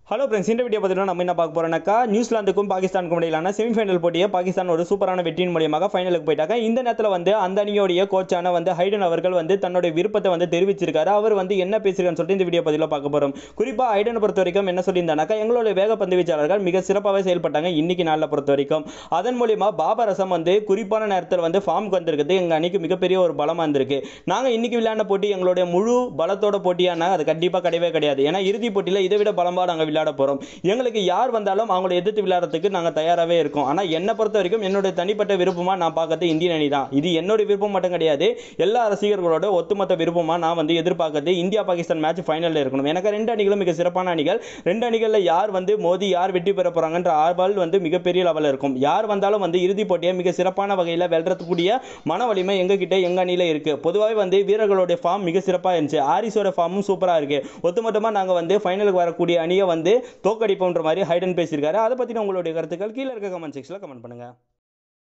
hello friends இந்த video பார்த்தீங்கன்னா நம்ம என்ன பார்க்க போறோம்னாக்கா நியூசிலாந்துக்கும் பாகிஸ்தானுக்கும் இடையிலான செமிஃபைனல் போட்டியை பாகிஸ்தான் ஒரு சூப்பரான வெற்றியின் மூலியமாக ஃபைனலுக்கு போயிட்டாங்க இந்த நேரத்தில் வந்து அந்த அணியோடைய கோச்சான வந்து ஹைடன் அவர்கள் வந்து தன்னுடைய விருப்பத்தை வந்து தெரிவிச்சிருக்காரு அவர் வந்து என்ன பேசுகிறான்னு சொல்லிட்டு இந்த வீடியோ பதிவில் பார்க்க போகிறோம் குறிப்பாக ஹைடனை பொறுத்த வரைக்கும் என்ன சொல்லியிருந்தானாக்கா எங்களுடைய வேகப்பந்து வீச்சாளர்கள் மிக சிறப்பாகவே செயல்பட்டாங்க இன்னைக்கு நாளில் பொறுத்த வரைக்கும் அதன் மூலியமா பாபர் அசம் வந்து குறிப்பான நேரத்தில் வந்து ஃபார்முக்கு வந்திருக்குது எங்கள் அணிக்கு மிகப்பெரிய ஒரு பலமாக இருந்திருக்கு நாங்கள் இன்னைக்கு விளையாடின போட்டி எங்களுடைய முழு பலத்தோட போட்டியானா அது கண்டிப்பாக கிடையவே கிடையாது ஏன்னா இறுதி போட்டியில் இதை விட பலமாக நாங்கள் விளையாட போகிறோம் எங்களுக்கு யார் வந்தாலும் அவங்களை எதிர்த்து விளையாடுறதுக்கு நாங்கள் தயாராகவே இருக்கோம் ஆனால் என்னை பொறுத்த வரைக்கும் என்னுடைய தனிப்பட்ட விருப்பமாக நான் பார்க்கறது இந்தியன் அணி தான் இது என்னுடைய விருப்பம் மட்டும் கிடையாது எல்லா ரசிகர்களோட ஒட்டுமொத்த விருப்பமாக நான் வந்து எதிர்பார்க்கறது இந்தியா பாகிஸ்தான் மேட்ச் ஃபைனலில் இருக்கணும் எனக்கு ரெண்டு அணிகளும் மிக சிறப்பான அணிகள் ரெண்டு அணிகளில் யார் வந்து மோதி யார் வெற்றி பெற போகிறாங்கன்ற ஆர்வல் வந்து மிகப்பெரிய லெவலில் இருக்கும் யார் வந்தாலும் வந்து இறுதிப் போட்டியை மிக சிறப்பான வகையில் வெல்றதுக்கூடிய மன வலிமை எங்ககிட்ட எங்கள் அணியில் இருக்குது பொதுவாகவே வந்து வீரர்களுடைய ஃபார்ம் மிக சிறப்பாக இருந்துச்சு ஆரிஸோட ஃபார்மும் சூப்பராக இருக்குது ஒட்டுமொத்தமாக நாங்கள் வந்து ஃபைனலுக்கு வரக்கூடிய அணியை வந்து தோக்கடிப்போன்ற மாதிரி ஹைடன் பேசியிருக்காரு அதை பற்றின உங்களுடைய கருத்துக்கள் கீழே இருக்க கமெண்ட் செக்ஷனில் கமெண்ட் பண்ணுங்கள்